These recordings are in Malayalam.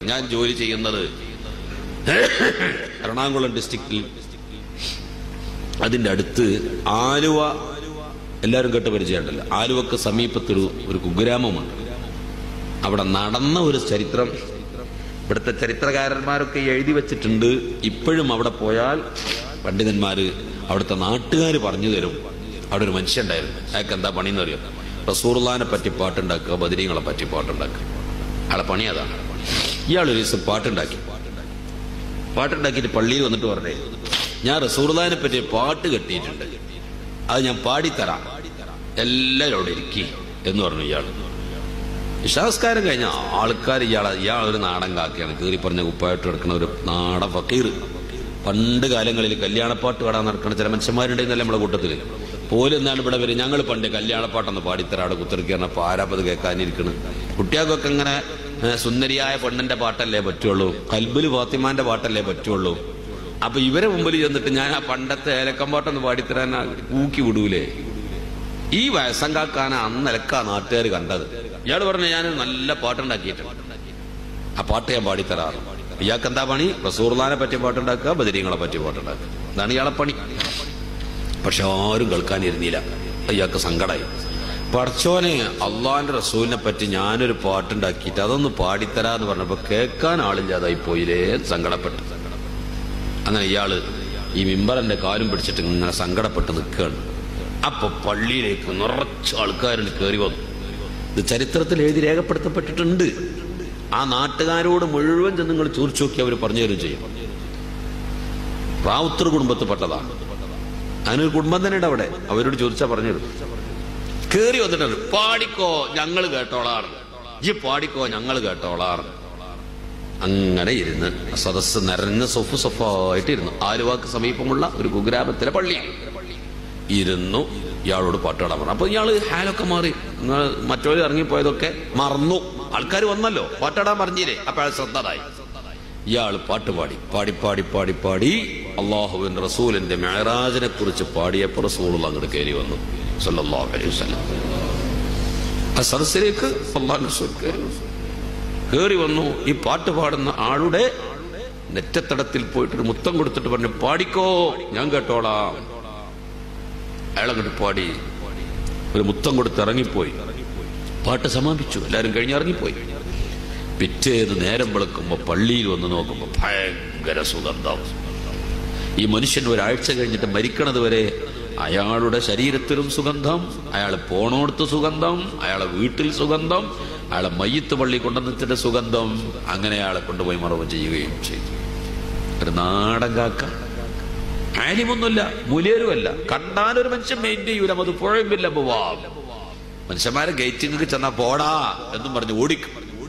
ഞാൻ ജോലി ചെയ്യുന്നത് എറണാകുളം ഡിസ്ട്രിക്റ്റിൽ അതിന്റെ അടുത്ത് ആലുവ എല്ലാവരും കേട്ട് പരിചയമുണ്ടല്ലോ ആലുവക്ക് സമീപത്തൊരു ഒരു കുഗ്രാമമുണ്ട് അവിടെ നടന്ന ഒരു ചരിത്രം ഇവിടുത്തെ ചരിത്രകാരന്മാരൊക്കെ എഴുതി വെച്ചിട്ടുണ്ട് ഇപ്പോഴും അവിടെ പോയാൽ പണ്ഡിതന്മാര് അവിടുത്തെ നാട്ടുകാർ പറഞ്ഞു തരും അവിടെ ഒരു മനുഷ്യൻ ഉണ്ടായിരുന്നു അയാൾക്ക് എന്താ പണിയെന്ന് അറിയാം റസൂർലാനെ പറ്റി പാട്ടുണ്ടാക്കുക ബദരീങ്ങളെ പറ്റി പാട്ടുണ്ടാക്കുക അയാളെ പണി അതാണ് ഇയാൾ ഒരു ദിവസം പാട്ടുണ്ടാക്കി പാട്ടുണ്ടാക്കിയിട്ട് പള്ളിയിൽ വന്നിട്ട് പറഞ്ഞേ ഞാൻ റസൂർലാനെ പറ്റി പാട്ട് കെട്ടിയിട്ടുണ്ട് അത് ഞാൻ പാടിത്തരാം എല്ലാവരും അവിടെ ഇരിക്കി എന്ന് പറഞ്ഞു ഇയാൾ വിശ്വാസക്കാരൻ കഴിഞ്ഞ ആൾക്കാർ ഇയാളെ ഇയാൾ ഒരു നാടൻ കാക്കയാണ് കീറി പറഞ്ഞ കുപ്പായിട്ട് കിടക്കുന്ന ഒരു നാടൻ ഫക്കീർ പണ്ട് കാലങ്ങളിൽ കല്യാണപ്പാട്ട് പാടാൻ നടക്കുന്ന ചില മനുഷ്യന്മാരുണ്ടെന്നല്ല നമ്മളെ കൂട്ടത്തിൽ പോലും എന്നാണ് ഇവിടെ വരും ഞങ്ങൾ പണ്ട് കല്യാണപ്പാട്ടൊന്ന് പാടിത്തരാടെ കുത്തിറക്കിയാണ് പാരാപ്പത് കേൾക്കാനിരിക്കണ് കുട്ടികൾക്കൊക്കെ ഇങ്ങനെ ഏ, സുന്ദരിയായ പെണ്ണിന്റെ പാട്ടല്ലേ പറ്റുള്ളൂ കൽബില് ഫാത്തിമാന്റെ പാട്ടല്ലേ പറ്റുള്ളൂ അപ്പൊ ഇവരെ മുമ്പിൽ ചെന്നിട്ട് ഞാൻ ആ പണ്ടത്തെ ഏലക്കമ്പാട്ടൊന്ന് പാടിത്തരാൻ ഊക്കി വിടൂലേ ഈ വയസ്സം കാക്കാന അന്നലക്കാ നാട്ടുകാർ കണ്ടത് ഇയാൾ പറഞ്ഞു ഞാൻ നല്ല പാട്ടുണ്ടാക്കിയിട്ടുണ്ട് ആ പാട്ട് ഞാൻ പാടിത്തരാറ് ഇയാൾക്ക് എന്താ പണി റസൂർലാനെ പറ്റി പാട്ടുണ്ടാക്കുക ബദരീങ്ങളെ പറ്റി പാട്ടുണ്ടാക്കുക ഇതാണ് ഇയാളെ പണി പക്ഷെ ആരും കേൾക്കാനിരുന്നില്ല ഇയാൾക്ക് സങ്കടമായി പടച്ചോനെ അള്ളാന്റെ റസൂലിനെ പറ്റി ഞാനൊരു പാട്ടുണ്ടാക്കിയിട്ട് അതൊന്ന് പാടിത്തരാന്ന് പറഞ്ഞപ്പോ കേൾക്കാൻ ആളില്ലാതായി പോയില്ലേ സങ്കടപ്പെട്ടു അങ്ങനെ ഇയാള് ഈ മിമ്പറിന്റെ കാലും പിടിച്ചിട്ട് ഇങ്ങനെ സങ്കടപ്പെട്ട് നിൽക്കുകയാണ് അപ്പൊ പള്ളിയിലേക്ക് നിറച്ച ആൾക്കാരിൽ കയറി വന്നു ഇത് ചരിത്രത്തിൽ എഴുതി രേഖപ്പെടുത്തപ്പെട്ടിട്ടുണ്ട് ആ നാട്ടുകാരോട് മുഴുവൻ ചെന്ന് നിങ്ങൾ ചോദിച്ചു നോക്കി അവർ പറഞ്ഞു തരും ചെയ്യും റാവുത്തർ കുടുംബത്തിൽപ്പെട്ടതാണ് അതിനൊരു കുടുംബം തന്നെ ഉണ്ട് അവിടെ അവരോട് ചോദിച്ചാ പറഞ്ഞു തരും കേറി വന്നിട്ടുണ്ട് പാടിക്കോ ഞങ്ങൾ കേട്ടോളാറ് ഈ പാടിക്കോ ഞങ്ങൾ കേട്ടോളാറ് അങ്ങനെ ഇരുന്ന് സദസ്സ് നിറഞ്ഞ സൊഫ് സൊഫായിട്ട് ഇരുന്നു ആലുവാക്ക് സമീപമുള്ള ഒരു കുഗ്രാമത്തിലെ പള്ളി ഇരുന്നു ഇയാളോട് പാട്ടുപാടാൻ പറഞ്ഞു അപ്പൊ ഇയാള് ഹാലൊക്കെ മാറി നിങ്ങൾ മറ്റവര് ഇറങ്ങിപ്പോയതൊക്കെ മറന്നു ആൾക്കാർ വന്നല്ലോ പാട്ടാടാൻ പറഞ്ഞില്ലേ അപ്പൊ അയാൾ ശ്രദ്ധതായി ഇയാൾ പാട്ട് പാടി പാടി പാടി പാടി പാടി അള്ളാഹുവിൻ റസൂലിന്റെ മെഹറാജിനെ കുറിച്ച് പാടിയപ്പോ റസൂൾ അങ്ങോട്ട് കയറി വന്നു സല്ലല്ലാഹു അലൈഹി വസല്ലം ആ സദസ്സിലേക്ക് അള്ളാഹു റസൂൽ കയറി വന്നു. കയറി വന്നു ഈ പാട്ട് പാടുന്ന ആളുടെ നെറ്റത്തടത്തിൽ പോയിട്ട് ഒരു മുത്തം കൊടുത്തിട്ട് പറഞ്ഞു പാടിക്കോ ഞാൻ കേട്ടോളാം അയാളങ്ങോട്ട് പാടി ഒരു മുത്തം കൊടുത്ത് ഇറങ്ങിപ്പോയി പാട്ട് സമാപിച്ചു എല്ലാവരും കഴിഞ്ഞ് ഇറങ്ങിപ്പോയി പിറ്റേന്ന് നേരം വെളുക്കുമ്പോ പള്ളിയിൽ വന്ന് നോക്കുമ്പോ ഭയങ്കര സുഗന്ധം ഈ മനുഷ്യൻ ഒരാഴ്ച കഴിഞ്ഞിട്ട് മരിക്കണത് വരെ അയാളുടെ ശരീരത്തിലും സുഗന്ധം അയാൾ പോണോടത്ത് സുഗന്ധം അയാളെ വീട്ടിൽ സുഗന്ധം അയാളെ മയ്യത്ത് പള്ളി കൊണ്ടുവന്നിട്ട് സുഗന്ധം അങ്ങനെ അയാളെ കൊണ്ടുപോയി മറവ് ചെയ്യുകയും ചെയ്തു ഒരു നാടൻ കാക്ക ആലിമൊന്നുമില്ല മുലേരുമല്ല കണ്ടാലൊരു മനുഷ്യൻ മെയിൻ ചെയ്യൂല അത് പുഴമ്പില്ല പോവാം മനുഷ്യന്മാരെ ഗേറ്റിംഗ് ചെന്നാ പോടാ എന്നും പറഞ്ഞ് ഓടിക്കും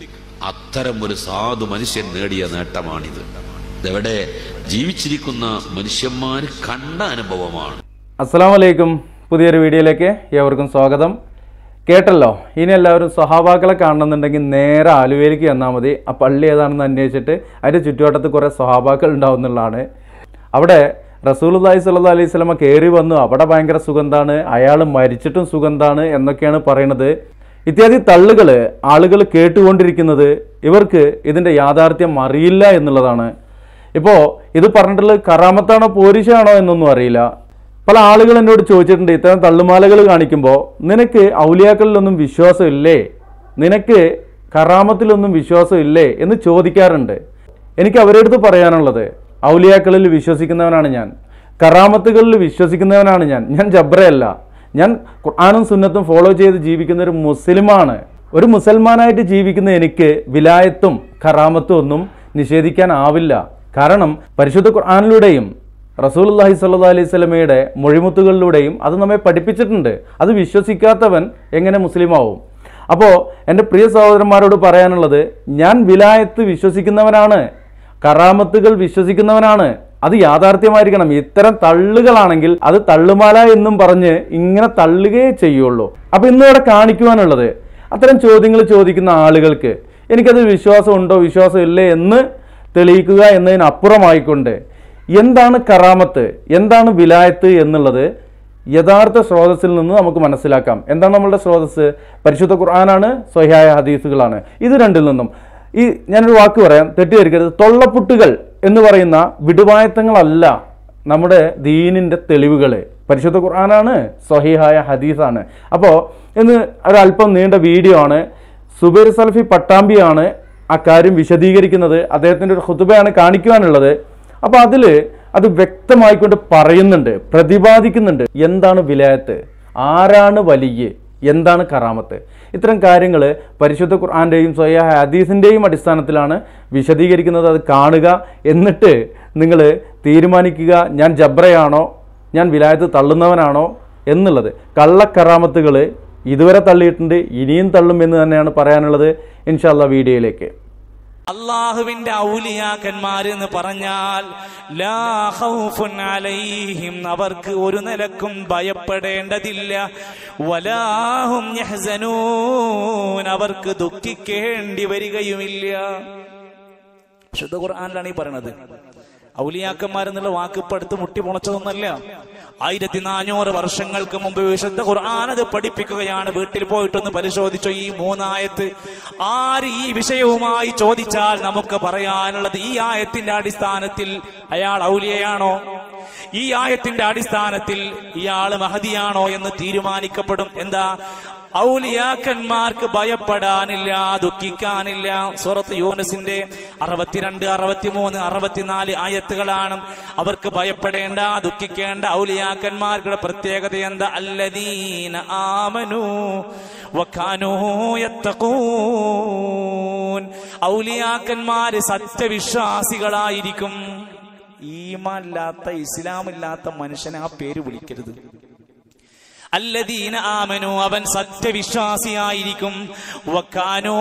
അത്തരം ഒരു സാധു മനുഷ്യൻ നേടിയ നേട്ടമാണിത് ഇതെവിടെ ജീവിച്ചിരിക്കുന്ന മനുഷ്യന്മാര് കണ്ട അനുഭവമാണ് അസ്സാം വലൈക്കും പുതിയൊരു വീഡിയോയിലേക്ക് ഏവർക്കും സ്വാഗതം കേട്ടല്ലോ ഇനി എല്ലാവരും സ്വഹാബാക്കളെ കാണണമെന്നുണ്ടെങ്കിൽ നേരെ ആലുവയിലേക്ക് ചെന്നാൽ മതി ആ പള്ളി ഏതാണെന്ന് അന്വേഷിച്ചിട്ട് അതിൻ്റെ ചുറ്റുവട്ടത്ത് കുറേ സ്വഹാബാക്കൾ ഉണ്ടാവും എന്നുള്ളതാണ് അവിടെ റസൂലുല്ലാഹി സ്വല്ലല്ലാഹു അലൈഹി സ്വലമ കയറി വന്നു അവിടെ ഭയങ്കര സുഗന്ധാണ് അയാൾ മരിച്ചിട്ടും സുഗന്ധാണ് എന്നൊക്കെയാണ് പറയുന്നത് ഇത്യാദി തള്ളുകൾ ആളുകൾ കേട്ടുകൊണ്ടിരിക്കുന്നത് ഇവർക്ക് ഇതിൻ്റെ യാഥാർത്ഥ്യം അറിയില്ല എന്നുള്ളതാണ് ഇപ്പോൾ ഇത് പറഞ്ഞിട്ടുള്ളത് കറാമത്താണോ പോരിശാണോ എന്നൊന്നും അറിയില്ല പല ആളുകൾ എന്നോട് ചോദിച്ചിട്ടുണ്ട് ഇത്തരം തള്ളുമാലകൾ കാണിക്കുമ്പോൾ നിനക്ക് ഔലിയാക്കളിലൊന്നും വിശ്വാസമില്ലേ നിനക്ക് കറാമത്തിലൊന്നും വിശ്വാസമില്ലേ എന്ന് ചോദിക്കാറുണ്ട് എനിക്ക് അവരുടെ അടുത്ത് പറയാനുള്ളത് ഔലിയാക്കളിൽ വിശ്വസിക്കുന്നവനാണ് ഞാൻ കറാമത്തുകളിൽ വിശ്വസിക്കുന്നവനാണ് ഞാൻ ഞാൻ ജബ്രയല്ല ഞാൻ ഖുർആാനും സുന്നത്തും ഫോളോ ചെയ്ത് ജീവിക്കുന്ന ഒരു മുസ്ലിമാണ് ഒരു മുസൽമാനായിട്ട് ജീവിക്കുന്ന എനിക്ക് വിലായത്തും കറാമത്തും ഒന്നും നിഷേധിക്കാനാവില്ല കാരണം പരിശുദ്ധ ഖുർആാനിലൂടെയും റസൂലുള്ളാഹി സ്വല്ലല്ലാഹി അലൈഹി സ്വലമയുടെ മൊഴിമുത്തുകളിലൂടെയും അത് നമ്മെ പഠിപ്പിച്ചിട്ടുണ്ട് അത് വിശ്വസിക്കാത്തവൻ എങ്ങനെ മുസ്ലിമാവും അപ്പോൾ എൻ്റെ പ്രിയ സഹോദരന്മാരോട് പറയാനുള്ളത് ഞാൻ വിലായത്ത് വിശ്വസിക്കുന്നവനാണ് കറാമത്തുകൾ വിശ്വസിക്കുന്നവനാണ് അത് യാഥാർത്ഥ്യമായിരിക്കണം ഇത്തരം തള്ളുകളാണെങ്കിൽ അത് തള്ളുമാല എന്നും പറഞ്ഞ് ഇങ്ങനെ തള്ളുകയേ ചെയ്യുള്ളൂ അപ്പൊ ഇന്ന് ഇവിടെ കാണിക്കുവാനുള്ളത് അത്തരം ചോദ്യങ്ങൾ ചോദിക്കുന്ന ആളുകൾക്ക് എനിക്കത് വിശ്വാസമുണ്ടോ വിശ്വാസം ഇല്ലേ എന്ന് തെളിയിക്കുക എന്നതിനപ്പുറമായിക്കൊണ്ട് എന്താണ് കറാമത്ത് എന്താണ് വിലായത്ത് എന്നുള്ളത് യഥാർത്ഥ സ്രോതസ്സിൽ നിന്ന് നമുക്ക് മനസ്സിലാക്കാം എന്താണ് നമ്മളുടെ സ്രോതസ്സ് പരിശുദ്ധ ഖുർആനാണ് സ്വഹ്യായ ഹദീസുകളാണ് ഇത് രണ്ടിൽ നിന്നും ഈ ഞാനൊരു വാക്ക് പറയാം തെറ്റിദ്ധരിക്കരുത് തൊള്ളപ്പുട്ടുകൾ എന്ന് പറയുന്ന വിടുവായത്തങ്ങളല്ല നമ്മുടെ ദീനിൻ്റെ തെളിവുകൾ പരിശുദ്ധ ഖുർആനാണ് സ്വഹീഹായ ഹദീസാണ് അപ്പോൾ ഇന്ന് ഒരല്പം നീണ്ട വീഡിയോ ആണ് സുബൈർ സൽഫി പട്ടാമ്പിയാണ് ആ കാര്യം വിശദീകരിക്കുന്നത് അദ്ദേഹത്തിൻ്റെ ഒരു ഹുതുബയാണ് കാണിക്കുവാനുള്ളത് അപ്പോൾ അതിൽ അത് വ്യക്തമായിക്കൊണ്ട് പറയുന്നുണ്ട് പ്രതിപാദിക്കുന്നുണ്ട് എന്താണ് വിലായത്ത് ആരാണ് വലിയ എന്താണ് കറാമത്ത് ഇത്തരം കാര്യങ്ങൾ പരിശുദ്ധ ഖുർആാൻ്റെയും സ്വയ ഹദീസിൻ്റെയും അടിസ്ഥാനത്തിലാണ് വിശദീകരിക്കുന്നത് അത് കാണുക എന്നിട്ട് നിങ്ങൾ തീരുമാനിക്കുക ഞാൻ ജബ്രയാണോ ഞാൻ വിലായത്ത് തള്ളുന്നവനാണോ എന്നുള്ളത് കള്ളക്കറാമത്തുകൾ ഇതുവരെ തള്ളിയിട്ടുണ്ട് ഇനിയും തള്ളും എന്ന് തന്നെയാണ് പറയാനുള്ളത് ഇൻഷാല്ല വീഡിയോയിലേക്ക് അള്ളാഹുവിന്റെ ഔലിയാക്കന്മാര് എന്ന് പറഞ്ഞാൽ ലാ ഖൗഫുൻ അലൈഹിം അവർക്ക് ഒരു നിലക്കും ഭയപ്പെടേണ്ടതില്ല വലാഹും യഹ്സനൂൻ അവർക്ക് ദുഃഖിക്കേണ്ടി വരികയുമില്ല ശുദ്ധ ഖുർആനിലാണ് ഈ പറയണത് ഔലിയാക്കന്മാരെന്നുള്ള വാക്ക് ഇപ്പൊ അടുത്ത് മുട്ടി പൊണച്ചതൊന്നല്ല ആയിരത്തി നാനൂറ് വർഷങ്ങൾക്ക് മുമ്പ് വിശുദ്ധ ഖുർആൻ അത് പഠിപ്പിക്കുകയാണ് വീട്ടിൽ പോയിട്ടൊന്ന് പരിശോധിച്ചു ഈ മൂന്നായത്ത് ആര് ഈ വിഷയവുമായി ചോദിച്ചാൽ നമുക്ക് പറയാനുള്ളത് ഈ ആയത്തിന്റെ അടിസ്ഥാനത്തിൽ അയാൾ ഔലിയയാണോ ഈ ആയത്തിന്റെ അടിസ്ഥാനത്തിൽ ഇയാള് മഹതിയാണോ എന്ന് തീരുമാനിക്കപ്പെടും എന്താ ഔലിയാക്കന്മാർക്ക് ഭയപ്പെടാനില്ല ദുഃഖിക്കാനില്ല സൂറത്ത് യൂനസിന്റെ അറുപത്തിരണ്ട് അറുപത്തിമൂന്ന് അറുപത്തിനാല് ആയത്തുകളാണ് അവർക്ക് ഭയപ്പെടേണ്ട ദുഃഖിക്കേണ്ട ഔലിയാക്കന്മാരുടെ പ്രത്യേകത എന്താ അല്ലദീന ആമനു വക്കാനൂ യത്തഖൂൻ ഔലിയാക്കന്മാര് സത്യവിശ്വാസികളായിരിക്കും ഈമാനില്ലാത്ത ഇസ്ലാമില്ലാത്ത മനുഷ്യനെ ആ പേര് വിളിക്കരുത് അല്ലദീന ആമനു അവൻ സത്യവിശ്വാസിയായിരിക്കും വക്കാനോ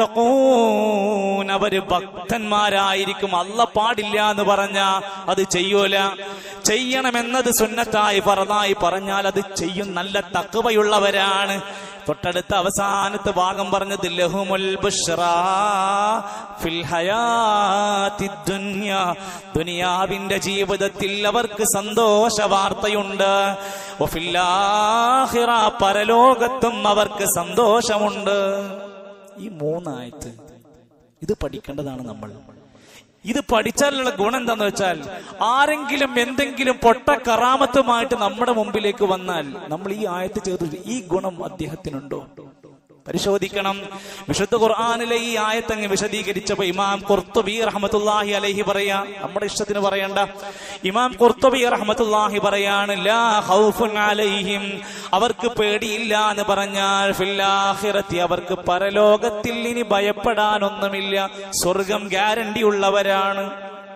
യത്തഖൂൻ അവര് ഭക്തന്മാരായിരിക്കും അല്ല പാടില്ല എന്ന് പറഞ്ഞ അത് ചെയ്യൂല ചെയ്യണമെന്നത് സുന്നത്തായി പറന്നായി പറഞ്ഞാൽ അത് ചെയ്യും നല്ല തക്കവയുള്ളവരാണ് തൊട്ടടുത്ത അവസാനത്തെ ഭാഗം പറഞ്ഞത് ലഹുമുൽ ബുഷ്റാ ഫിൽ ഹയാത്തി ദുനിയ ദുനിയാവിന്റെ ജീവിതത്തിൽ അവർക്ക് സന്തോഷ വാർത്തയുണ്ട് വഫിൽ ആഖിറ പരലോകത്തും അവർക്ക് സന്തോഷമുണ്ട് ഈ മൂന്നായത്ത് ഇത് പഠിക്കേണ്ടതാണ് നമ്മൾ ഇത് പഠിച്ചാലുള്ള ഗുണം എന്താന്ന് വെച്ചാൽ ആരെങ്കിലും എന്തെങ്കിലും പൊട്ട കറാമത്തുമായിട്ട് നമ്മുടെ മുമ്പിലേക്ക് വന്നാൽ നമ്മൾ ഈ ആയത്ത് ചേർത്ത് ഈ ഗുണം അദ്ദേഹത്തിനുണ്ടോ പരിശോധിക്കണം വിശുദ്ധ ഖുർആാനിലെ ഈ ആയത്തങ്ങ് വിശദീകരിച്ചപ്പോ ഇമാം ഖുർത്തുബി റഹ്മത്തുല്ലാഹി അലൈഹി പറയാ നമ്മുടെ ഇഷ്ടത്തിന് പറയണ്ട ഇമാം ഖുർത്തുബി റഹ്മത്തുല്ലാഹി പറയാണ് ലാ ഖൗഫുൻ അലൈഹിം അവർക്ക് പേടിയില്ല എന്ന് പറഞ്ഞാൽ ഫില്ലാഹിറത്തി അവർക്ക് പരലോകത്തിൽ ഇനി ഭയപ്പെടാനൊന്നുമില്ല സ്വർഗം ഗ്യാരണ്ടി ഉള്ളവരാണ്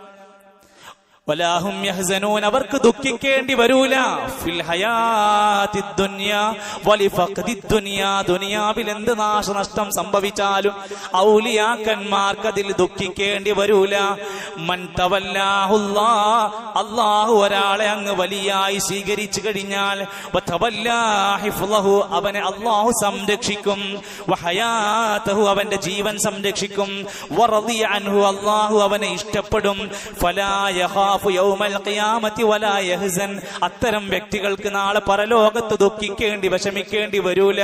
വലാഹും യഹ്സനൂൻ അവർക്ക് ദുഃഖിക്കേണ്ടി വരൂല ഫിൽ ഹയാത്തി ദുനിയ വലി ഫഖദി ദുനിയ ദുനിയാവിൽ എന്ത് നാശനഷ്ടം സംഭവിച്ചാലും ഔലിയാക്കന്മാർക്ക് അതിൽ ദുഃഖിക്കേണ്ടി വരൂല മൻ തവല്ലാഹുല്ലാ അല്ലാഹു ഒരാളെ അങ്ങ് വലിയായി സ്വീകരിച്ചു കഴിഞ്ഞാൽ വതവല്ലാ ഹിഫ്ളഹു അവനെ അല്ലാഹു സംരക്ഷിക്കും വഹയാതഹു അവന്റെ ജീവൻ സംരക്ഷിക്കും വറദിയ അൻഹു അല്ലാഹു അവനെ ഇഷ്ടപ്പെടും ഫലാ യഖാഫു യൗമൽ ഖിയാമത്തി വലാ യഹ്സൻ അത്തരം വ്യക്തികൾക്ക് നാളെ പരലോകത്ത് ദുഃഖിക്കേണ്ടി വിഷമിക്കേണ്ടി വരൂല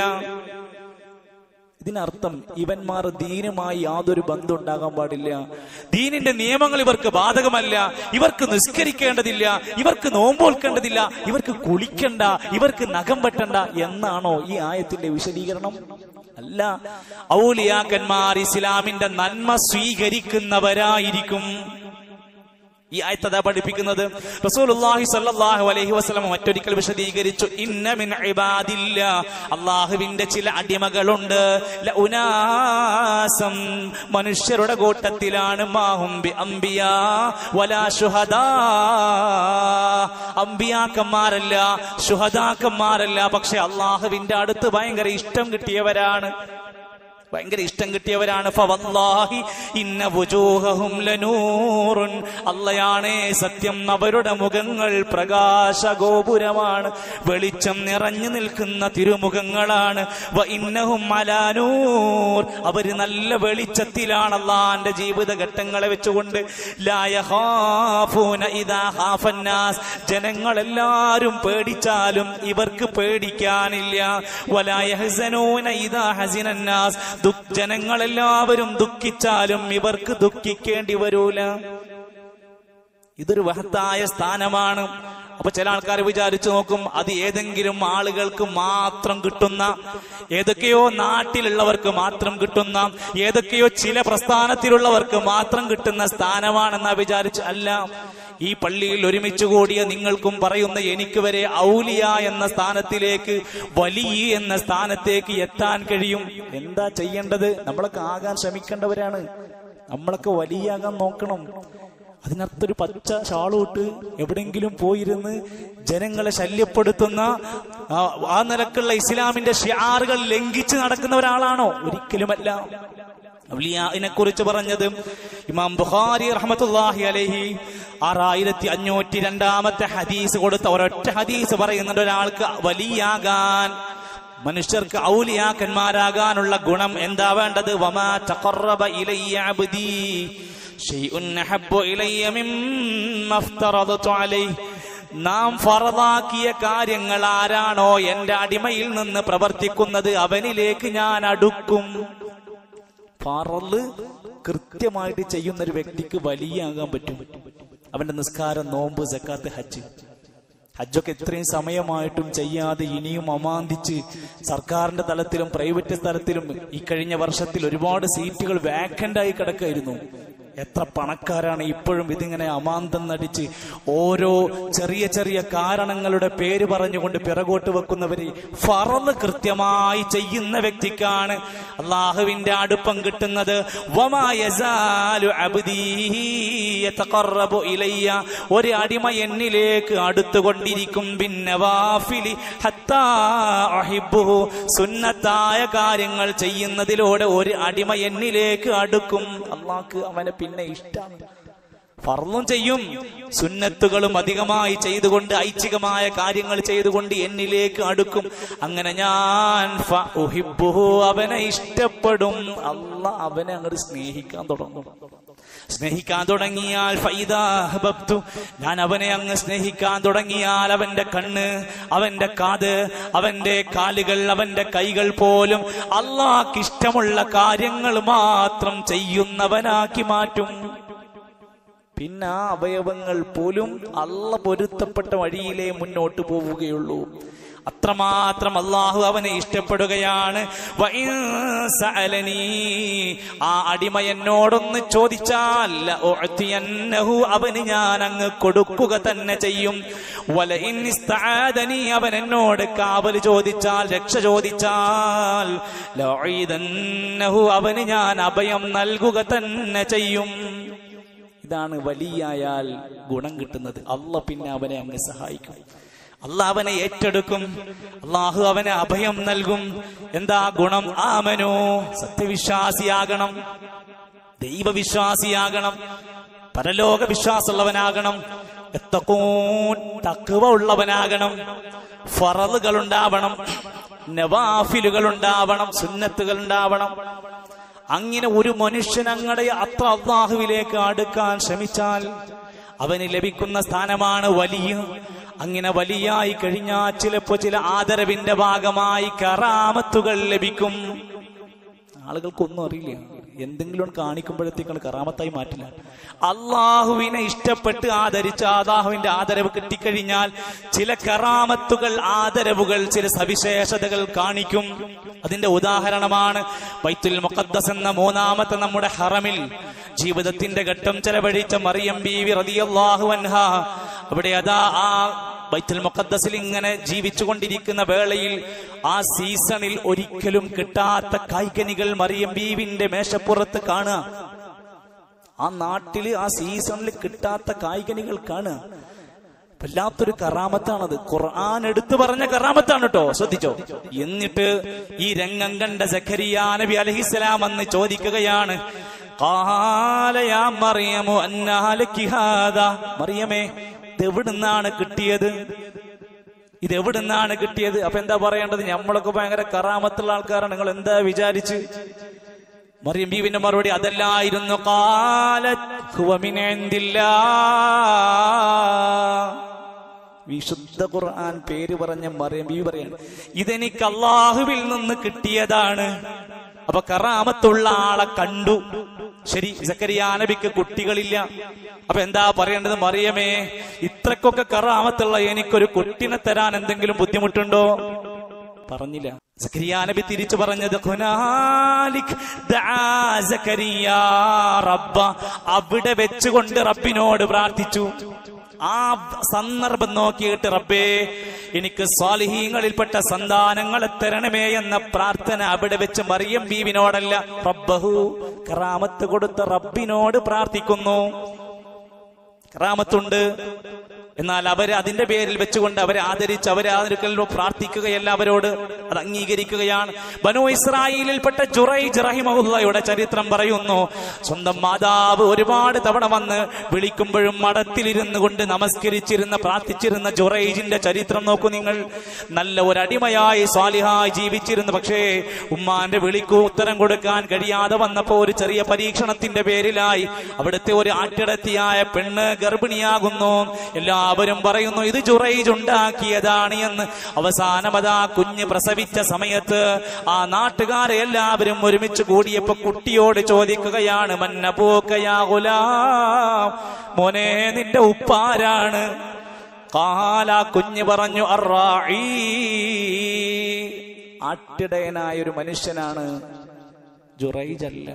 ഇതിനർത്ഥം ഇവന്മാർ ദീനുമായി യാതൊരു ബന്ധം ഉണ്ടാകാൻ പാടില്ല ദീനിന്റെ നിയമങ്ങൾ ഇവർക്ക് ബാധകമല്ല ഇവർക്ക് നിസ്കരിക്കേണ്ടതില്ല ഇവർക്ക് നോമ്പോൽക്കേണ്ടതില്ല ഇവർക്ക് കുളിക്കണ്ട ഇവർക്ക് നഖം വെട്ടണ്ട എന്നാണോ ഈ ആയത്തിന്റെ വിശദീകരണം അല്ല ഔലിയാക്കന്മാർ ഇസ്ലാമിന്റെ നന്മ സ്വീകരിക്കുന്നവരായിരിക്കും ഈ ആയത്തത പഠിപ്പിക്കുന്നത് റസൂലുള്ളാഹി സ്വല്ലല്ലാഹു അലൈഹി വസല്ലം മറ്റൊരിക്കൽ വിശദീകരിച്ചു ഇന്ന മിൻ ഇബാദില്ല അള്ളാഹുവിന്റെ ചില അടിമകളുണ്ട് ലഉനാസം മനുഷ്യരുടെ കൂട്ടത്തിലാണ് മാഹും ബി അംബിയാ വലാ ശുഹദാ അംബിയാക്കന്മാരല്ല ശുഹദാക്കന്മാരല്ല പക്ഷെ അള്ളാഹുവിന്റെ അടുത്ത് ഭയങ്കര ഇഷ്ടം കിട്ടിയവരാണ് ഭയങ്കര ഇഷ്ടം കിട്ടിയവരാണ് ഫവല്ലാഹി ഇന്ന വുജൂഹഹും ലനൂറുൻ അല്ലയാണേ സത്യം അവരുടെ മുഖങ്ങൾ പ്രകാശ ഗോപുരമാണ് വെളിച്ചം നിറഞ്ഞു നിൽക്കുന്ന തിരുമുഖങ്ങളാണ് വ ഇന്നഹും അലാനൂർ അവര് നല്ല വെളിച്ചത്തിലാണ് അള്ളാന്റെ ജീവിതഘട്ടങ്ങളെ വെച്ചുകൊണ്ട് ലാ യഖാഫൂന ഇദാ ഖാഫന്നാസ് ജനങ്ങളെല്ലാരും പേടിച്ചാലും ഇവർക്ക് പേടിക്കാനില്ല വലാ യഹ്സനൂന ഇദാ ഹസിനന്നാസ് ദുഃഖ ജനങ്ങളെല്ലാവരും ദുഃഖിച്ചാലും ഇവർക്ക് ദുഃഖിക്കേണ്ടി വരൂല ഇതൊരു മഹത്തായ സ്ഥാനമാണ് അപ്പൊ ചില ആൾക്കാർ വിചാരിച്ചു നോക്കും അത് ഏതെങ്കിലും ആളുകൾക്ക് മാത്രം കിട്ടുന്ന ഏതൊക്കെയോ നാട്ടിലുള്ളവർക്ക് മാത്രം കിട്ടുന്ന ഏതൊക്കെയോ ചില പ്രസ്ഥാനത്തിലുള്ളവർക്ക് മാത്രം കിട്ടുന്ന സ്ഥാനമാണെന്നാ വിചാരിച്ചു അല്ല ഈ പള്ളിയിൽ ഒരുമിച്ച് കൂടിയ നിങ്ങൾക്കും പറയുന്ന എനിക്ക് വരെ ഔലിയ എന്ന സ്ഥാനത്തിലേക്ക് വലിയ എന്ന സ്ഥാനത്തേക്ക് എത്താൻ കഴിയും എന്താ ചെയ്യേണ്ടത് നമ്മളൊക്കെ ആകാൻ ശ്രമിക്കേണ്ടവരാണ് നമ്മളൊക്കെ വലിയാകാൻ നോക്കണം അതിനകത്തൊരു പച്ച ഷാളുമിട്ട് എവിടെങ്കിലും പോയിരുന്ന് ജനങ്ങളെ ശല്യപ്പെടുത്തുന്ന ആ- ആ നിലക്കുള്ള ഇസ്ലാമിന്റെ ഷിയാറുകൾ ലംഘിച്ച് നടക്കുന്ന ഒരാളാണോ ഒരിക്കലുമല്ല ഔലിയാഇനെ കുറിച്ച് പറഞ്ഞത് ഇമാം ബുഖാരി റഹ്മത്തുള്ളാഹി അലൈഹി ആറായിരത്തി അഞ്ഞൂറ്റി രണ്ടാമത്തെ ഹദീസ് കൊടുത്ത ഒരൊറ്റ ഹദീസ് പറയുന്നുണ്ട് ഒരാൾക്ക് വലിയാകാൻ മനുഷ്യർക്ക് ഔലിയാക്കന്മാരാകാനുള്ള ഗുണം എന്താ വേണ്ടത് വമാ തഖറബ ഇലയ്യ അബ്ദി ഷൈഉൻ അഹബ്ബു ഇലയ്യ മിമ്മ അഫ്തറദതു അലൈഹി നാം ഫറദാക്കിയ കാര്യങ്ങൾ ആരാണോ എന്റെ അടിമയിൽ നിന്ന് പ്രവർത്തിക്കുന്നത് അവനിലേക്ക് ഞാൻ അടുക്കും ഫറല് കൃത്യമായിട്ട് ചെയ്യുന്ന ഒരു വ്യക്തിക്ക് വലിയാകാൻ പറ്റും അവന്റെ നിസ്കാരം നോമ്പ് സക്കാത്ത് ഹജ്ജ് ഹജ്ജൊക്കെ ഇത്രയും സമയമായിട്ടും ചെയ്യാതെ ഇനിയും അമാന്തിച്ച് സർക്കാരിന്റെ തലത്തിലും പ്രൈവറ്റ് തലത്തിലും ഈ കഴിഞ്ഞ വർഷത്തിൽ ഒരുപാട് സീറ്റുകൾ വാക്കന്റ് ആയി കിടക്കായിരുന്നു എത്ര പണക്കാരാണ് ഇപ്പോഴും ഇതിങ്ങനെ അമാന്തം നടിച്ച് ഓരോ ചെറിയ ചെറിയ കാരണങ്ങളുടെ പേര് പറഞ്ഞുകൊണ്ട് പിറകോട്ട് വെക്കുന്നവര് ഫറന്ന് കൃത്യമായി ചെയ്യുന്ന വ്യക്തിക്കാണ് അള്ളാഹുവിന്റെ അടുപ്പം കിട്ടുന്നത് വമാ യസാലു അബ്ദീ യതഖറബു ഇലയ്യ ഒരു അടിമ എന്നിലേക്ക് അടുത്തുകൊണ്ടിരിക്കും ബിന്നവാഫിലി ഹത്താ അഹിബ്ബുഹു സുന്നത്തായ കാര്യങ്ങൾ ചെയ്യുന്നതിലൂടെ ഒരു അടിമ എന്നിലേക്ക് അടുക്കും അള്ളാഹ്ക്ക് അവനെ പിന്നെ ഇഷ്ടമാണ് ഫർളും ചെയ്യും സുന്നത്തുകളും അധികമായി ചെയ്തുകൊണ്ട് ഐച്ഛികമായ കാര്യങ്ങൾ ചെയ്തുകൊണ്ട് എന്നിലേക്ക് അടുക്കും അങ്ങനെ ഞാൻ ഫ ഉഹിബ്ബുഹു അവനെ ഇഷ്ടപ്പെടും അല്ല അവനെ അങ്ങോട്ട് സ്നേഹിക്കാൻ തുടങ്ങും സ്നേഹിക്കാൻ തുടങ്ങിയാൽ ഫൈദാ അഹ്ബബ്തു. ഞാൻ അവനെ അങ്ങ് സ്നേഹിക്കാൻ തുടങ്ങിയാൽ അവന്റെ കണ്ണ് അവന്റെ കാത് അവന്റെ കാലുകൾ അവന്റെ കൈകൾ പോലും അള്ളാഹ്ക്ക് ഇഷ്ടമുള്ള കാര്യങ്ങൾ മാത്രം ചെയ്യുന്നവനാക്കി മാറ്റും പിന്നെ ആ അവയവങ്ങൾ പോലും അള്ള പൊരുത്തപ്പെട്ട വഴിയിലേ മുന്നോട്ട് പോവുകയുള്ളൂ അത്രമാത്രം അള്ളാഹു അവനെ ഇഷ്ടപ്പെടുകയാണ് വഇൻ സഅലനീ, ആ അടിമ എന്നോടൊന്ന് ചോദിച്ചാൽ ലഉഅ്തിയന്നഹു, അവന് ഞാൻ അങ്ങ് കൊടുക്കുക തന്നെ ചെയ്യും വലഇൻ ഇസ്തആദനീ, അവൻ എന്നോട് കാവൽ ചോദിച്ചാൽ രക്ഷ ചോദിച്ചാൽ ലഉഈദന്നഹു, അവന് ഞാൻ അഭയം നൽകുക തന്നെ ചെയ്യും ഇതാണ് വലിയായാൽ ഗുണം കിട്ടുന്നത് അല്ല പിന്നെ അവനെ അങ്ങ് സഹായിക്കും അല്ല അവനെ ഏറ്റെടുക്കും അള്ളാഹു അവനെ അഭയം നൽകും എന്താ ഗുണം ആമനോ സത്യവിശ്വാസിയാകണം ദൈവവിശ്വാസിയാകണം പരലോക വിശ്വാസമുള്ളവനാകണം എത്തക്കൂൻ തക്കുവ ഉള്ളവനാകണം ഫറലുകൾ ഉണ്ടാവണം നവാഫിലുകൾ ഉണ്ടാവണം സുന്നത്തുകൾ ഉണ്ടാവണം അങ്ങനെ ഒരു മനുഷ്യൻ അങ്ങടെ അത്ര അള്ളാഹുവിലേക്ക് അടുക്കാൻ ശ്രമിച്ചാൽ അവന് ലഭിക്കുന്ന സ്ഥാനമാണ് വലിയ അങ്ങനെ വലിയായി കഴിഞ്ഞാൽ ചിലപ്പോ ചില ആദരവിന്റെ ഭാഗമായി കറാമത്തുകൾ ലഭിക്കും ആളുകൾക്കൊന്നും അറിയില്ല എന്തെങ്കിലും കാണിക്കുമ്പോഴത്തേക്കാണ് കറാമത്തായി മാറ്റില്ല അള്ളാഹുവിനെ ഇഷ്ടപ്പെട്ട് ആദരിച്ച അള്ളാഹുവിന്റെ ആദരവ് കിട്ടിക്കഴിഞ്ഞാൽ ചില കറാമത്തുകൾ ആദരവുകൾ ചില സവിശേഷതകൾ കാണിക്കും അതിന്റെ ഉദാഹരണമാണ് ബൈത്തുൽ മുഖദ്ദസ് എന്ന മൂന്നാമത്തെ നമ്മുടെ ഹറമിൽ ജീവിതത്തിന്റെ ഘട്ടം ചെലവഴിച്ച മറിയം ബീവി റളിയല്ലാഹു അൻഹ അവിടെ അതാ ആ ബൈത്തുൽ മുഖദ്ദസിൽ ഇങ്ങനെ ജീവിച്ചുകൊണ്ടിരിക്കുന്ന വേളയിൽ ആ സീസണിൽ ഒരിക്കലും കിട്ടാത്ത കായ്കനികൾ മറിയം ബീവിന്റെ മേശപ്പുറത്ത് കാണുക ആ നാട്ടില് ആ സീസണിൽ കിട്ടാത്ത കായ്കനികൾ കാണുക വല്ലാത്തൊരു കറാമത്താണത് ഖുർആൻ എടുത്തു പറഞ്ഞ കറാമത്താണ് കേട്ടോ ശ്രദ്ധിച്ചോ എന്നിട്ട് ഈ രംഗം കണ്ട സഖരിയ നബി അലഹിസ്സലാം അന്ന് ചോദിക്കുകയാണ് "ഖാല യാ മറിയമു അന്നാ ലക്കി ഹാദാ?" മറിയമേ ഇതെവിടുന്നാണ് കിട്ടിയത് ഇതെവിടുന്നാണ് കിട്ടിയത് അപ്പൊ എന്താ പറയേണ്ടത് നമ്മളൊക്കെ ഭയങ്കര കറാമത്തുള്ള ആൾക്കാരാണ് നിങ്ങൾ എന്താ വിചാരിച്ച് മറിയം ബീവിന്റെ മറുപടി അതല്ലായിരുന്നു കാലത്ത് ഹുവ മിൻ ഇൻദില്ലാ. വിശുദ്ധ ഖുർആൻ പേര് പറഞ്ഞ മറിയം ബീവി പറയാണ് ഇതെനിക്ക് അള്ളാഹുവിൽ നിന്ന് കിട്ടിയതാണ് അപ്പൊ കറാമത്തുള്ള ആളെ കണ്ടു ശരി സക്കരിയ നബിക്ക് കുട്ടികളില്ല അപ്പൊ എന്താ പറയേണ്ടത് മറിയമേ ഇത്രക്കൊക്കെ കറാമത്തുള്ള എനിക്കൊരു കുട്ടിനെ തരാൻ എന്തെങ്കിലും ബുദ്ധിമുട്ടുണ്ടോ പറഞ്ഞില്ല സക്കരിയ നബി തിരിച്ചു പറഞ്ഞത് ഹുനാലിക് ദആ സക്കരിയ റബ്ബ അവിടെ വെച്ചുകൊണ്ട് റബ്ബിനോട് പ്രാർത്ഥിച്ചു ആ സന്ദർഭം നോക്കിയിട്ട് റബ്ബേ എനിക്ക് സ്വാലിഹീങ്ങളിൽപ്പെട്ട സന്താനങ്ങളെ തരണമേ എന്ന പ്രാർത്ഥന അവിടെ വെച്ച് മറിയം ബീവിനോടല്ല റബ്ബഹു കറാമത്ത് കൊടുത്ത റബ്ബിനോട് പ്രാർത്ഥിക്കുന്നു കറാമത്തുണ്ട് എന്നാൽ അവര് അതിന്റെ പേരിൽ വെച്ചുകൊണ്ട് അവരെ ആദരിച്ച് അവരെ ആദരിക്കൽ പ്രാർത്ഥിക്കുകയല്ല അവരോട് അത് അംഗീകരിക്കുകയാണ് ബനു ഇസ്രായേലിൽപ്പെട്ട ജുറൈജ് റഹിമഹുല്ലയുടെ ചരിത്രം പറയുന്നു സ്വന്തം മാതാവ് ഒരുപാട് തവണ വന്ന് വിളിക്കുമ്പോഴും മഠത്തിലിരുന്നു കൊണ്ട് നമസ്കരിച്ചിരുന്ന പ്രാർത്ഥിച്ചിരുന്ന ജുറൈജിന്റെ ചരിത്രം നോക്കൂ നിങ്ങൾ നല്ല ഒരു അടിമയായി സ്വാലിഹായി ജീവിച്ചിരുന്നു പക്ഷേ ഉമ്മാന്റെ വിളിക്കു ഉത്തരം കൊടുക്കാൻ കഴിയാതെ വന്നപ്പോ ഒരു ചെറിയ പരീക്ഷണത്തിന്റെ പേരിലായി അവിടുത്തെ ഒരു ആട്ടിടത്തിയായ പെണ്ണ് ഗർഭിണിയാകുന്നു എല്ലാവരും പറയുന്നു ഇത് ജുറൈജ് ഉണ്ടാക്കിയതാണ് എന്ന് അവസാനം അതാ കുഞ്ഞ് പ്രസവിച്ച സമയത്ത് ആ നാട്ടുകാരെ എല്ലാവരും ഒരുമിച്ച് കൂടിയപ്പോ കുട്ടിയോട് ചോദിക്കുകയാണ് മന്നപോക്കയാ ഗുലാം മോനെ നിന്റെ ഉപ്പാരാണ് കാല കുഞ്ഞ് പറഞ്ഞു അറായി ആട്ടിടയനായ ഒരു മനുഷ്യനാണ് ജുറൈജ് അല്ല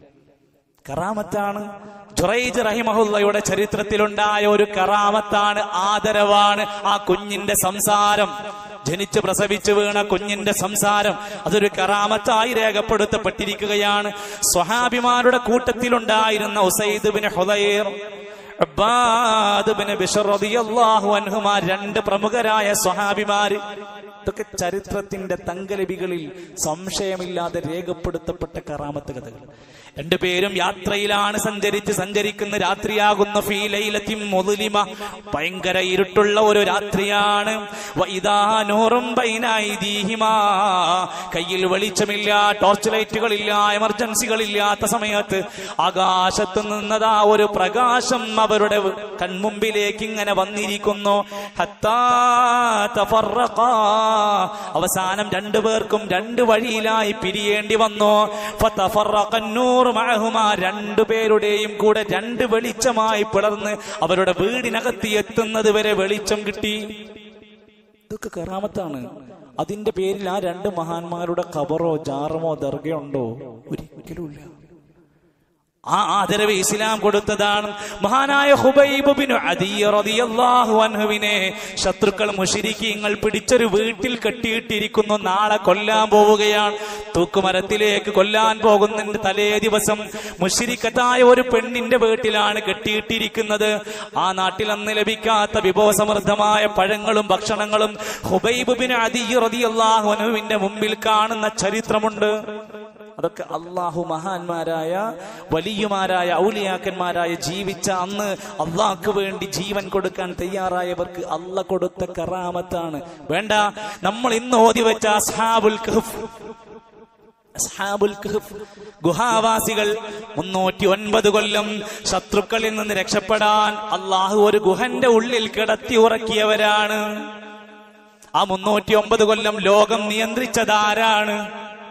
കറാമത്താണ് ജുറൈജ് റഹിമഹുല്ലയുടെ ചരിത്രത്തിലുണ്ടായ ഒരു കറാമത്താണ് ആദരവാണ് ആ കുഞ്ഞിന്റെ സംസാരം ജനിച്ച് പ്രസവിച്ചു വീണ കുഞ്ഞിന്റെ സംസാരം അതൊരു കറാമത്തായി രേഖപ്പെടുത്തപ്പെട്ടിരിക്കുകയാണ് സ്വഹാബിമാരുടെ കൂട്ടത്തിലുണ്ടായിരുന്ന Usaid bin Hudair Ubbad bin Bishr റളിയല്ലാഹു അൻഹുമാ രണ്ട് പ്രമുഖരായ സ്വഹാബിമാര് ഇതൊക്കെ ചരിത്രത്തിന്റെ തങ്കലിപികളിൽ സംശയമില്ലാതെ രേഖപ്പെടുത്തപ്പെട്ട കറാമത്ത് കഥകൾ രണ്ടുപേരും യാത്രയിലാണ് സഞ്ചരിച്ച് സഞ്ചരിക്കുന്ന രാത്രിയാകുന്ന ഫീലയിലെത്തി മുതലിമ ഭയങ്കര ഇരുട്ടുള്ള ഒരു രാത്രിയാണ് വൈദാനൂറും ബൈനായിദീഹിമാ കയ്യിൽ വെളിച്ചമില്ല ടോർച്ച് ലൈറ്റുകളില്ല എമർജൻസികളില്ലാത്ത സമയത്ത് ആകാശത്ത് നിന്നതാ ഒരു പ്രകാശം അവരുടെ കൺമുമ്പിലേക്ക് ഇങ്ങനെ വന്നിരിക്കുന്നു ഹത്താ തഫറഖാ. അവസാനം രണ്ടുപേർക്കും രണ്ട് വഴിയിലായി പിരിയേണ്ടി വന്നു ഫതഫറഖന്നൂർ മഅഹുമാ. രണ്ടുപേരുടെയും കൂടെ രണ്ട് വെളിച്ചമായി പിളർന്ന് അവരുടെ വീടിനകത്ത് എത്തുന്നത് വരെ വെളിച്ചം കിട്ടി ഇതൊക്കെ കറാമത്താണ് അതിന്റെ പേരിൽ ആ രണ്ട് മഹാന്മാരുടെ ഖബറോ ജാറമോ ദർഗയോ ഉണ്ടോ ഒരിക്കലുമില്ല ആ ആദരവ് ഇസ്ലാം കൊടുത്തതാണ് മഹാനായ ഹുബൈബ് ബിൻ അദീ റളിയല്ലാഹു അൻഹുവിനെ ശത്രുക്കൾ മുശരിക്കീങ്ങൾ പിടിച്ചൊരു വീട്ടിൽ കെട്ടിയിട്ടിരിക്കുന്നു നാളെ കൊല്ലാൻ പോവുകയാണ് തൂക്കുമരത്തിലേക്ക് കൊല്ലാൻ പോകുന്നതിന്റെ തലേ ദിവസം മുശരിക്കത്തായ ഒരു പെണ്ണിന്റെ വീട്ടിലാണ് കെട്ടിയിട്ടിരിക്കുന്നത് ആ നാട്ടിൽ അന്ന് ലഭിക്കാത്ത വിഭവസമൃദ്ധമായ പഴങ്ങളും ഭക്ഷണങ്ങളും ഹുബൈബ് ബിൻ അദീ റളിയല്ലാഹു അൻഹുവിന്റെ മുമ്പിൽ കാണുന്ന ചരിത്രമുണ്ട് അതൊക്കെ അള്ളാഹു മഹാന്മാരായ വലിയമാരായ ഔലിയാക്കന്മാരായ ജീവിച്ച അന്ന് അള്ളാഹ്ക്ക് വേണ്ടി ജീവൻ കൊടുക്കാൻ തയ്യാറായവർക്ക് അല്ല കൊടുത്ത കറാമത്താണ് വേണ്ട നമ്മൾ ഇന്ന് ഓതി വെച്ച അസ്ഹാബുൽ കഹ്ഫ് അസ്ഹാബുൽ കഹ്ഫ് ഗുഹാവാസികൾ മുന്നൂറ്റി ഒൻപത് കൊല്ലം ശത്രുക്കളിൽ നിന്ന് രക്ഷപ്പെടാൻ അള്ളാഹു ഒരു ഗുഹന്റെ ഉള്ളിൽ കിടത്തി ഉറക്കിയവരാണ് ആ മുന്നൂറ്റി ഒമ്പത് കൊല്ലം ലോകം നിയന്ത്രിച്ചതാരാണ്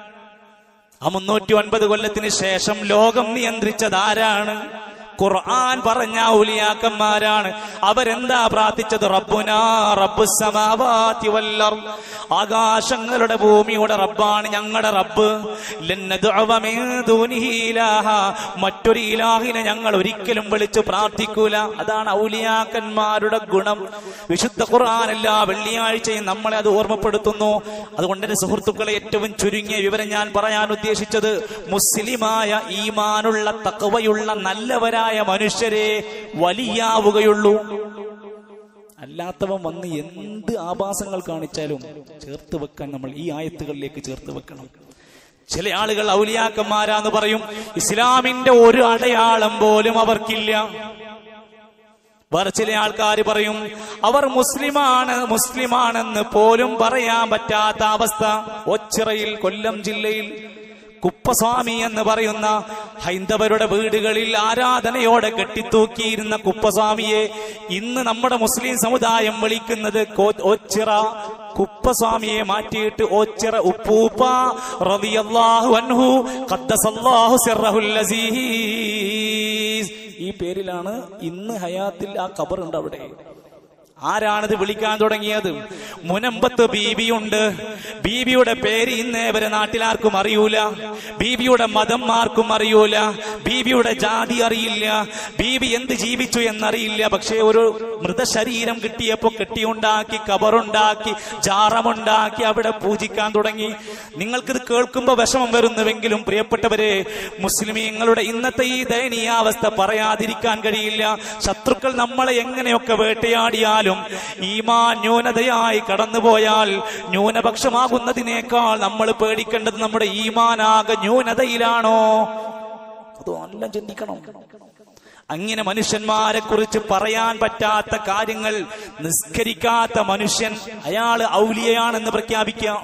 ആ മുന്നൂറ്റി ഒൻപത് കൊല്ലത്തിന് ശേഷം ലോകം നിയന്ത്രിച്ചത് ആരാണ് ഖുർആൻ പറഞ്ഞ ഔലിയാക്കന്മാരാണ് അവരെന്താ പ്രാർത്ഥിച്ചത് റബ്ബുനാ റബ്ബുസ് സമാവാതി വല്ലർ ആകാശങ്ങളുടെ ഭൂമിയുടെ റബ്ബാണ് ഞങ്ങളുടെ റബ്ബ് ലൻ നദ്ഉവ മിൻ ദൂനിഹി ഇലാഹ. മറ്റൊരു ഇലാഹിനെ ഞങ്ങൾ ഒരിക്കലും വിളിച്ചു പ്രാർത്ഥിക്കൂല അതാണ് ഔലിയാക്കന്മാരുടെ ഗുണം വിശുദ്ധ ഖുർആൻ എല്ലാ വെള്ളിയാഴ്ചയും നമ്മളെ അത് ഓർമ്മപ്പെടുത്തുന്നു അതുകൊണ്ട് എന്റെ സുഹൃത്തുക്കളെ ഏറ്റവും ചുരുങ്ങിയ വിവരം ഞാൻ പറയാൻ ഉദ്ദേശിച്ചത് മുസ്ലിമായ ഈമാനുള്ള തക്കവയുള്ള നല്ലവരായ മനുഷ്യരെ വലിയാവുകയുള്ളൂ അല്ലാത്തവൻ വന്ന് എന്ത് ആഭാസങ്ങൾ കാണിച്ചാലും ചേർത്ത് വെക്കാൻ നമ്മൾ ഈ ആയത്തുകളിലേക്ക് ചേർത്ത് വെക്കണം ചില ആളുകൾ ഔലിയാക്കന്മാരാന്ന് പറയും ഇസ്ലാമിന്റെ ഒരു അടയാളം പോലും അവർക്കില്ല വേറെ ചില ആൾക്കാർ പറയും അവർ മുസ്ലിമാണ് മുസ്ലിമാണെന്ന് പോലും പറയാൻ പറ്റാത്ത അവസ്ഥ ഒച്ചിറയിൽ കൊല്ലം ജില്ലയിൽ കുപ്പസ്വാമി എന്ന് പറയുന്ന ഹൈന്ദവരുടെ വീടുകളിൽ ആരാധനയോടെ കെട്ടിത്തൂക്കിയിരുന്ന കുപ്പസ്വാമിയെ ഇന്ന് നമ്മുടെ മുസ്ലിം സമുദായം വിളിക്കുന്നത് കോ- ഒച്ചിറ കുപ്പസ്വാമിയെ മാറ്റിയിട്ട് ഓച്ചിറ ഉപ്പൂപ്പ റളിയല്ലാഹു അൻഹു ഖദ്ദസല്ലാഹു സിർറഹുൽ അസീസ് ഈ പേരിലാണ് ഇന്ന് ഹയാത്തിൽ ആ ഖബറുണ്ട് അവിടെ ആരാണിത് വിളിക്കാൻ തുടങ്ങിയത് മുനമ്പത്ത് ബീബിയുണ്ട് ബീബിയുടെ പേര് ഇന്നേ വരെ നാട്ടിലാർക്കും അറിയൂല ബീബിയുടെ മതം ആർക്കും അറിയൂല ബീബിയുടെ ജാതി അറിയില്ല ബീബി എന്ത് ജീവിച്ചു എന്നറിയില്ല പക്ഷേ ഒരു മൃതശരീരം കിട്ടിയപ്പോ കെട്ടിയുണ്ടാക്കി കബറുണ്ടാക്കി ജാറമുണ്ടാക്കി അവിടെ പൂജിക്കാൻ തുടങ്ങി നിങ്ങൾക്കിത് കേൾക്കുമ്പോൾ വിഷമം വരുന്നുവെങ്കിലും പ്രിയപ്പെട്ടവരെ മുസ്ലിമീങ്ങളുടെ ഇന്നത്തെ ഈ ദയനീയാവസ്ഥ പറയാതിരിക്കാൻ കഴിയില്ല ശത്രുക്കൾ നമ്മളെ എങ്ങനെയൊക്കെ വേട്ടയാടിയാലും ഈമാ ന്യൂനതയായി കടന്നുപോയാൽ ന്യൂനപക്ഷമാകുന്നതിനേക്കാൾ നമ്മൾ പേടിക്കേണ്ടത് നമ്മുടെ ഈമാനാകെ ന്യൂനതയിലാണോ അത് നല്ല ചിന്തിക്കണം അങ്ങനെ മനുഷ്യന്മാരെ കുറിച്ച് പറയാൻ പറ്റാത്ത കാര്യങ്ങൾ നിസ്കരിക്കാത്ത മനുഷ്യൻ അയാൾ ഔലിയയാണെന്ന് പ്രഖ്യാപിക്കാം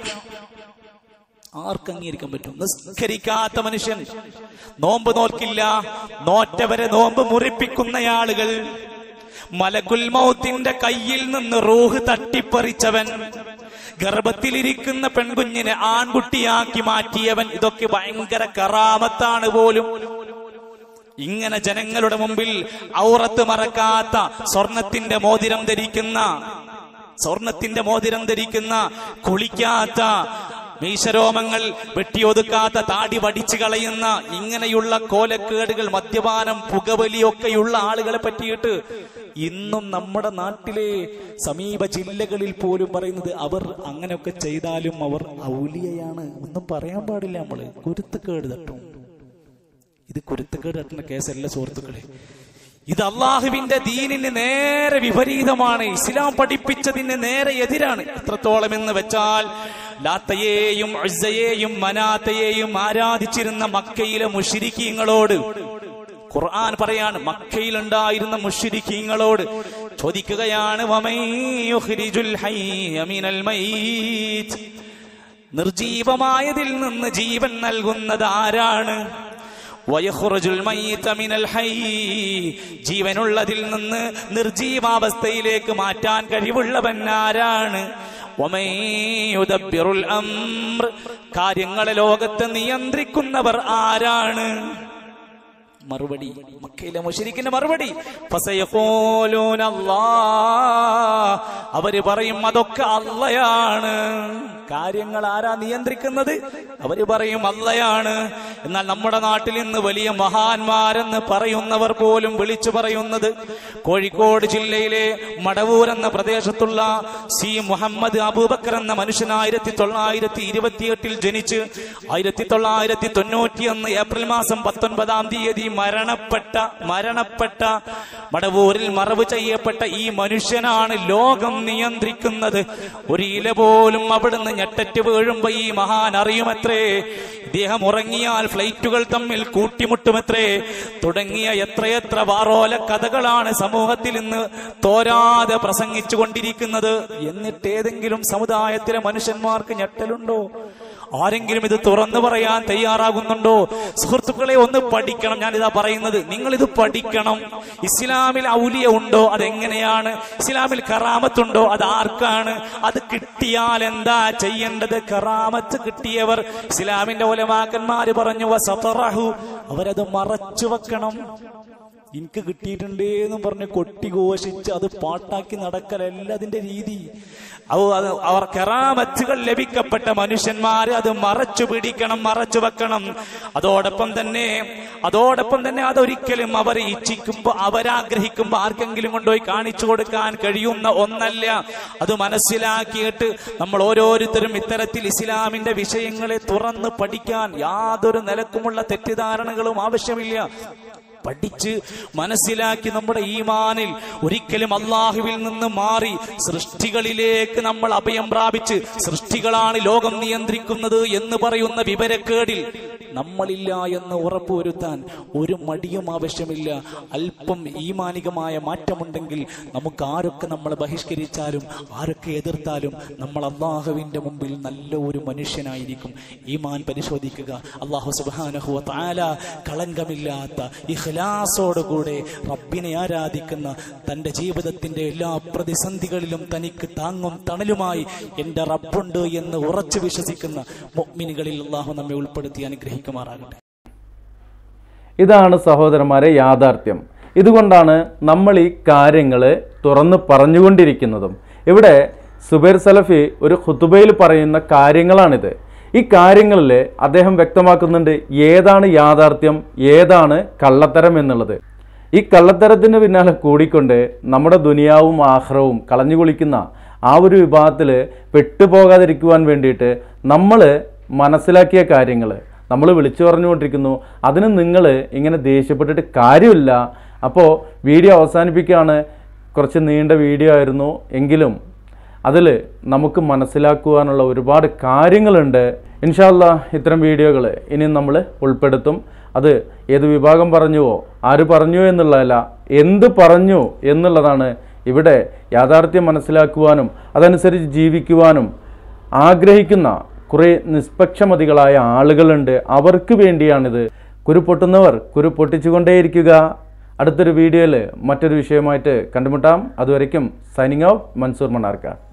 ആർക്ക് അംഗീകരിക്കാൻ പറ്റും നിസ്കരിക്കാത്ത മനുഷ്യൻ നോമ്പ് നോക്കില്ല നോറ്റവരെ നോമ്പ് മുറിപ്പിക്കുന്ന ആളുകൾ മലകുൽ മൗത്തിന്റെ കയ്യിൽ നിന്ന് റൂഹ് തട്ടിപ്പറിച്ചവൻ ഗർഭത്തിലിരിക്കുന്ന പെൺകുഞ്ഞിനെ ആൺകുട്ടിയാക്കി മാറ്റിയവൻ ഇതൊക്കെ ഭയങ്കര കറാമത്താണ് പോലും ഇങ്ങനെ ജനങ്ങളുടെ മുമ്പിൽ ഔറത്ത് മറക്കാത്ത സ്വർണത്തിന്റെ മോതിരം ധരിക്കുന്ന സ്വർണത്തിന്റെ മോതിരം ധരിക്കുന്ന കുളിക്കാത്ത മീശരോമങ്ങൾ വെട്ടിയൊതുക്കാത്ത താടി വടിച്ചു കളയുന്ന ഇങ്ങനെയുള്ള കോലക്കേടുകൾ മദ്യപാനം പുകവലിയൊക്കെയുള്ള ആളുകളെ പറ്റിയിട്ട് ഇന്നും നമ്മുടെ നാട്ടിലെ സമീപ ജില്ലകളിൽ പോലും പറയുന്നത് അവർ അങ്ങനെയൊക്കെ ചെയ്താലും അവർ ഔലിയയാണ് ഒന്നും പറയാൻ പാടില്ല നമ്മള് കുരുത്തക്കേട് തട്ടും ഇത് കുരുത്തക്കേട് തട്ടുന്ന കേസല്ല സുഹൃത്തുക്കളെ ഇത് അള്ളാഹുവിന്റെ ദീനിന് നേരെ വിപരീതമാണ് ഇസ്ലാം പഠിപ്പിച്ചതിന് നേരെ എതിരാണ് എത്രത്തോളം എന്ന് വെച്ചാൽ ലാത്തയെയും അഴ്സയെയും മനാത്തയെയും ആരാധിച്ചിരുന്ന മക്കയിലെ മുഷിരിക്കീങ്ങളോട് ഖുർആൻ പറയാണ് മക്കയിലുണ്ടായിരുന്ന മുഷിരിക്കീങ്ങളോട് ചോദിക്കുകയാണ് വമൻ യുഖ്രിജുൽ ഹയ്യ മിനൽ മയ്യിത്ത് നിർജീവമായതിൽ നിന്ന് ജീവൻ നൽകുന്നത് ആരാണ് വയഖുറജുൽ മയ്യിത മിനൽ ഹയ്യ് ജീവനുള്ളതിൽ നിന്ന് നിർജീവാവസ്ഥയിലേക്ക് മാറ്റാൻ കഴിവുള്ളവൻ ആരാണ് വമൻ യുദബ്ബിറുൽ അംർ കാര്യങ്ങളെ ലോകത്ത് നിയന്ത്രിക്കുന്നവർ ആരാണ് മറുപടി മക്കയിലെ മുഷരിക്കിന്റെ മറുപടി ഫസയഖൂലൂന അല്ലാഹ്. അവര് പറയും അതൊക്കെ അള്ളയാണ് കാര്യങ്ങൾ ആരാ നിയന്ത്രിക്കുന്നത് അവര് പറയും അള്ളയാണ് എന്നാൽ നമ്മുടെ നാട്ടിൽ ഇന്ന് വലിയ മഹാന്മാരെന്ന് പറയുന്നവർ പോലും വിളിച്ചു പറയുന്നത് കോഴിക്കോട് ജില്ലയിലെ മടവൂർ എന്ന പ്രദേശത്തുള്ള സി മുഹമ്മദ് അബൂബക്കർ എന്ന മനുഷ്യൻ ആയിരത്തി തൊള്ളായിരത്തി ഇരുപത്തിയെട്ടിൽ ജനിച്ച് ആയിരത്തി തൊള്ളായിരത്തി തൊണ്ണൂറ്റി ഒന്ന് ഏപ്രിൽ മാസം പത്തൊൻപതാം തീയതി മരണപ്പെട്ട മരണപ്പെട്ട മടവൂരിൽ മറവ് ചെയ്യപ്പെട്ട ഈ മനുഷ്യനാണ് ലോകം നിയന്ത്രിക്കുന്നത് ഒരു ഇല പോലും അവിടുന്ന് ഞെട്ടറ്റ് വീഴുമ്പോ ഈ മഹാൻ അറിയുമത്രേ ഇദ്ദേഹം ഉറങ്ങിയാൽ ഫ്ലൈറ്റുകൾ തമ്മിൽ കൂട്ടിമുട്ടുമത്രേ തുടങ്ങിയ എത്രയെത്ര വാറോല കഥകളാണ് സമൂഹത്തിൽ ഇന്ന് തോരാതെ പ്രസംഗിച്ചു കൊണ്ടിരിക്കുന്നത് എന്നിട്ട് ഏതെങ്കിലും സമുദായത്തിലെ മനുഷ്യന്മാർക്ക് ഞെട്ടലുണ്ടോ ആരെങ്കിലും ഇത് തുറന്നു പറയാൻ തയ്യാറാകുന്നുണ്ടോ സുഹൃത്തുക്കളെ ഒന്ന് പഠിക്കണം ഞാൻ ഇതാ പറയുന്നത് നിങ്ങൾ ഇത് പഠിക്കണം ഇസ്ലാമിൽ ഔലിയ ഉണ്ടോ അതെങ്ങനെയാണ് ഇസ്ലാമിൽ കറാമത്തുണ്ടോ അത് ആർക്കാണ് അത് കിട്ടിയാൽ എന്താ ചെയ്യേണ്ടത് കറാമത്ത് കിട്ടിയവർ ഇസ്ലാമിന്റെ ഒലമാക്കന്മാര് പറഞ്ഞു വസതറഹു അവരത് മറച്ചു വെക്കണം എനിക്ക് കിട്ടിയിട്ടുണ്ട് എന്ന് പറഞ്ഞ് കൊട്ടിഘോഷിച്ച് അത് പാട്ടാക്കി നടക്കലല്ല അതിന്റെ രീതി അവ- അത് അവർ കെറാമത്തുകൾ ലഭിക്കപ്പെട്ട മനുഷ്യന്മാര് അത് മറച്ചു പിടിക്കണം മറച്ചു വെക്കണം അതോടൊപ്പം തന്നെ അതോടൊപ്പം തന്നെ അതൊരിക്കലും അവർ ഇച്ഛിക്കുമ്പോ അവരാഗ്രഹിക്കുമ്പോ ആർക്കെങ്കിലും കൊണ്ടുപോയി കാണിച്ചു കൊടുക്കാൻ കഴിയുന്ന ഒന്നല്ല അത് മനസ്സിലാക്കിയിട്ട് നമ്മൾ ഓരോരുത്തരും ഇത്തരത്തിൽ ഇസ്ലാമിന്റെ വിഷയങ്ങളെ തുറന്ന് പഠിക്കാൻ യാതൊരു നിലക്കുമുള്ള തെറ്റിദ്ധാരണകളും ആവശ്യമില്ല പഠിച്ച് മനസ്സിലാക്കി നമ്മുടെ ഈമാനിൽ ഒരിക്കലും അള്ളാഹുവിൽ നിന്ന് മാറി സൃഷ്ടികളിലേക്ക് നമ്മൾ അഭയം പ്രാപിച്ച് സൃഷ്ടികളാണ് ലോകം നിയന്ത്രിക്കുന്നത് എന്ന് പറയുന്ന വിവരക്കേടിൽ നമ്മളില്ല എന്ന് ഉറപ്പുവരുത്താൻ ഒരു മടിയും ആവശ്യമില്ല അല്പം ഈമാനികമായ മാറ്റമുണ്ടെങ്കിൽ നമുക്ക് ആരൊക്കെ നമ്മളെ ബഹിഷ്കരിച്ചാലും ആരൊക്കെ എതിർത്താലും നമ്മൾ അള്ളാഹുവിന്റെ മുമ്പിൽ നല്ല ഒരു മനുഷ്യനായിരിക്കും ഈമാൻ പരിശോധിക്കുക അള്ളാഹു സുബാനഹുവ താല കളങ്കമില്ലാത്ത ഇഖ്ലാസോടുകൂടെ റബ്ബിനെ ആരാധിക്കുന്ന തന്റെ ജീവിതത്തിന്റെ എല്ലാ പ്രതിസന്ധികളിലും തനിക്ക് താങ്ങും തണലുമായി എന്റെ റബ്ബുണ്ട് എന്ന് ഉറച്ചു വിശ്വസിക്കുന്ന മുഅ്മിനുകളിൽ അള്ളാഹു നമ്മെ ഉൾപ്പെടുത്തി അനുഗ്രഹിക്കുമാറാകട്ടെ ഇതാണ് സഹോദരന്മാരെ യാഥാർത്ഥ്യം ഇതുകൊണ്ടാണ് നമ്മൾ ഈ കാര്യങ്ങൾ തുറന്ന് പറഞ്ഞുകൊണ്ടിരിക്കുന്നതും ഇവിടെ സുബൈർ സലഫി ഒരു ഖുതുബയിൽ പറയുന്ന കാര്യങ്ങളാണിത് ഈ കാര്യങ്ങളിൽ അദ്ദേഹം വ്യക്തമാക്കുന്നുണ്ട് ഏതാണ് യാഥാർത്ഥ്യം ഏതാണ് കള്ളത്തരം എന്നുള്ളത് ഈ കള്ളത്തരത്തിന് പിന്നാലെ കൂടിക്കൊണ്ട് നമ്മുടെ ദുനിയാവും ആഹ്റവും കളഞ്ഞു കുളിക്കുന്ന ആ ഒരു വിഭാഗത്തിൽ പെട്ടുപോകാതിരിക്കുവാൻ വേണ്ടിയിട്ട് നമ്മൾ മനസ്സിലാക്കിയ കാര്യങ്ങൾ നമ്മൾ വിളിച്ചു പറഞ്ഞുകൊണ്ടിരിക്കുന്നു അതിന് നിങ്ങൾ ഇങ്ങനെ ദേഷ്യപ്പെട്ടിട്ട് കാര്യമില്ല അപ്പോൾ വീഡിയോ അവസാനിപ്പിക്കുകയാണ് കുറച്ച് നീണ്ട വീഡിയോ ആയിരുന്നു എങ്കിലും അതിൽ നമുക്ക് മനസ്സിലാക്കുവാനുള്ള ഒരുപാട് കാര്യങ്ങളുണ്ട് ഇൻഷാല്ല ഇത്തരം വീഡിയോകൾ ഇനി നമ്മൾ ഉൾപ്പെടുത്തും അത് ഏത് വിഭാഗം പറഞ്ഞുവോ ആര് പറഞ്ഞു എന്നുള്ളതല്ല എന്ത് പറഞ്ഞു എന്നുള്ളതാണ് ഇവിടെ യാഥാർത്ഥ്യം മനസ്സിലാക്കുവാനും അതനുസരിച്ച് ജീവിക്കുവാനും ആഗ്രഹിക്കുന്ന കുറേ നിഷ്പക്ഷമതികളായ ആളുകളുണ്ട് അവർക്ക് വേണ്ടിയാണിത് കുരു പൊട്ടുന്നവർ കുരു പൊട്ടിച്ചുകൊണ്ടേയിരിക്കുക അടുത്തൊരു വീഡിയോയിൽ മറ്റൊരു വിഷയമായിട്ട് കണ്ടുമുട്ടാം അതുവരയ്ക്കും സൈനിങ് ഔട്ട് മൻസൂർ മണ്ണാർക്ക